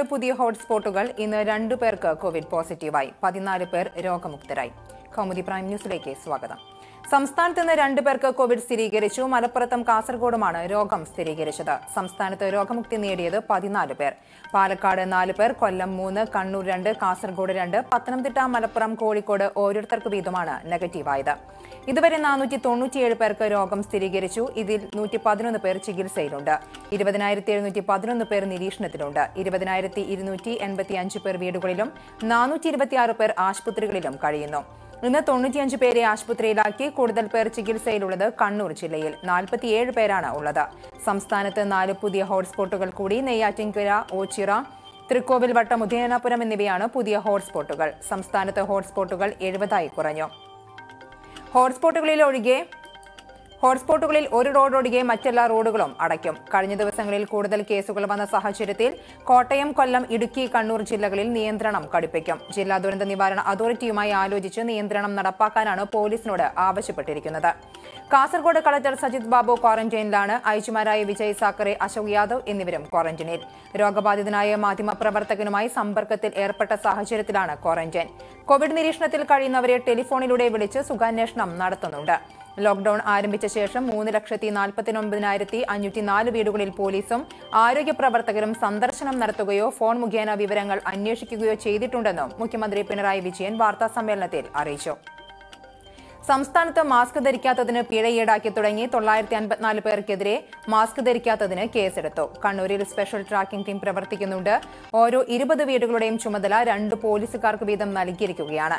പുതിയ ഹോട്ട്സ്പോട്ടുകൾ ഇന്ന് രണ്ടു പേർക്ക് കോവിഡ് പോസിറ്റീവായി പതിനാല് പേർ രോഗമുക്തരായി കൗമുദി പ്രൈം ന്യൂസിലേക്ക് സ്വാഗതം സംസ്ഥാനത്ത് നിന്ന് രണ്ടു പേർക്ക് കോവിഡ് സ്ഥിരീകരിച്ചു മലപ്പുറത്തും കാസർഗോഡുമാണ് രോഗം സ്ഥിരീകരിച്ചത് സംസ്ഥാനത്ത് രോഗമുക്തി നേടിയത് പതിനാല് പേർ പാലക്കാട് നാല് പേർ കൊല്ലം മൂന്ന് കണ്ണൂർ രണ്ട് കാസർഗോഡ് രണ്ട് പത്തനംതിട്ട മലപ്പുറം കോഴിക്കോട് ഓരോരുത്തർക്ക് വീതമാണ് നെഗറ്റീവായത് ഇതുവരെ നാനൂറ്റി തൊണ്ണൂറ്റിയേഴ് പേർക്ക് രോഗം സ്ഥിരീകരിച്ചു ഇതിൽ നൂറ്റി പതിനൊന്ന് പേർ ചികിത്സയിലുണ്ട് ഇരുപതിനായിരത്തി എഴുന്നൂറ്റി പതിനൊന്ന് പേർ നിരീക്ഷണത്തിലുണ്ട് ഇരുപതിനായിരത്തി ഇരുന്നൂറ്റി എൺപത്തി അഞ്ച് പേർ വീടുകളിലും നാനൂറ്റി ഇരുപത്തിയാറ് പേർ ആശുപത്രികളിലും കഴിയുന്നു ഇന്ന് തൊണ്ണൂറ്റിയഞ്ച് പേരെ ആശുപത്രിയിലാക്കി കൂടുതൽ പേർ ചികിത്സയിലുള്ളത് കണ്ണൂർ ജില്ലയിൽ നാൽപ്പത്തിയേഴ് പേരാണ് ഉള്ളത് സംസ്ഥാനത്ത് നാല് പുതിയ ഹോട്ട്സ്പോട്ടുകൾ കൂടി നെയ്യാറ്റിൻകര ഓച്ചിറ തൃക്കോവിൽ വട്ടം ഉദയനാപുരം എന്നിവയാണ് പുതിയ ഹോട്ട്സ്പോട്ടുകൾ സംസ്ഥാനത്ത് ഹോട്ട്സ്പോട്ടുകൾ എഴുപതായി കുറഞ്ഞു ഹോട്ട്സ്പോട്ടുകളിൽ ഒഴികെ ഹോട്ട്സ്പോട്ടുകളിൽ ഒരു റോഡ് ഒഴികെ മറ്റെല്ലാ റോഡുകളും അടയ്ക്കും കഴിഞ്ഞ ദിവസങ്ങളിൽ കൂടുതൽ കേസുകൾ വന്ന സാഹചര്യത്തിൽ കോട്ടയം കൊല്ലം ഇടുക്കി കണ്ണൂർ ജില്ലകളിൽ നിയന്ത്രണം കടുപ്പിക്കും ജില്ലാ ദുരന്ത നിവാരണ അതോറിറ്റിയുമായി ആലോചിച്ച് നിയന്ത്രണം നടപ്പാക്കാനാണ് പോലീസിനോട് ആവശ്യപ്പെട്ടിരിക്കുന്നത് കാസർഗോഡ് കളക്ടർ സജിത് ബാബു ക്വാറന്റൈനിലാണ് ഐജിമാരായ വിജയ് സാക്കറെ അശോക് യാദവ് എന്നിവരും ക്വാറന്റൈനിൽ രോഗബാധിതനായ മാധ്യമപ്രവർത്തകനുമായി സമ്പർക്കത്തിൽ ഏർപ്പെട്ട സാഹചര്യത്തിലാണ് ക്വാറന്റൈൻ കോവിഡ് നിരീക്ഷണത്തിൽ കഴിയുന്നവരെ ടെലിഫോണിലൂടെ വിളിച്ച് സുഖാന്വേഷണം നടത്തുന്നുണ്ട് ലോക്ഡൌൺ ആരംഭിച്ച ശേഷം മൂന്ന് ലക്ഷത്തി നാൽപ്പത്തിയൊൻപതിനായിരത്തി അഞ്ഞൂറ്റി നാല് വീടുകളിൽ പോലീസും ആരോഗ്യ പ്രവർത്തകരും സന്ദർശനം നടത്തുകയോ ഫോൺ മുഖേന വിവരങ്ങൾ അന്വേഷിക്കുകയോ ചെയ്തിട്ടുണ്ടെന്നും മുഖ്യമന്ത്രി പിണറായി വിജയൻ വാർത്താസമ്മേളനത്തിൽ അറിയിച്ചു സംസ്ഥാനത്ത് മാസ്ക് ധരിക്കാത്തതിന് പിഴ ഈടാക്കി തുടങ്ങി തൊള്ളായിരത്തി അൻപത്തിനാല് പേർക്കെതിരെ മാസ്ക് ധരിക്കാത്തതിന് കേസെടുത്തു കണ്ണൂരിൽ സ്പെഷ്യൽ ട്രാക്കിംഗ് ടീം പ്രവർത്തിക്കുന്നുണ്ട് ഓരോ ഇരുപത് വീടുകളുടെയും ചുമതല രണ്ട് പോലീസുകാർക്ക് വീതം നൽകിയിരിക്കുകയാണ്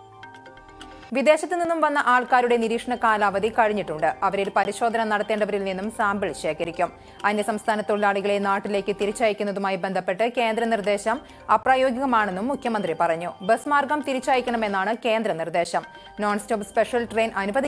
വിദേശത്തു നിന്നും വന്ന ആൾക്കാരുടെ നിരീക്ഷണ കാലാവധി കഴിഞ്ഞിട്ടുണ്ട് അവരിൽ പരിശോധന നടത്തേണ്ടവരിൽ നിന്നും സാമ്പിൾ ശേഖരിക്കും അന്യസംസ്ഥാന തൊഴിലാളികളെ നാട്ടിലേക്ക് തിരിച്ചയക്കുന്നതുമായി ബന്ധപ്പെട്ട് കേന്ദ്ര നിർദ്ദേശം അപ്രായോഗികമാണെന്നും മുഖ്യമന്ത്രി പറഞ്ഞു ബസ് മാർഗം തിരിച്ചയക്കണമെന്നാണ് കേന്ദ്ര നിർദ്ദേശം നോൺ സ്റ്റോപ്പ് സ്പെഷ്യൽ ട്രെയിൻ അനുവദി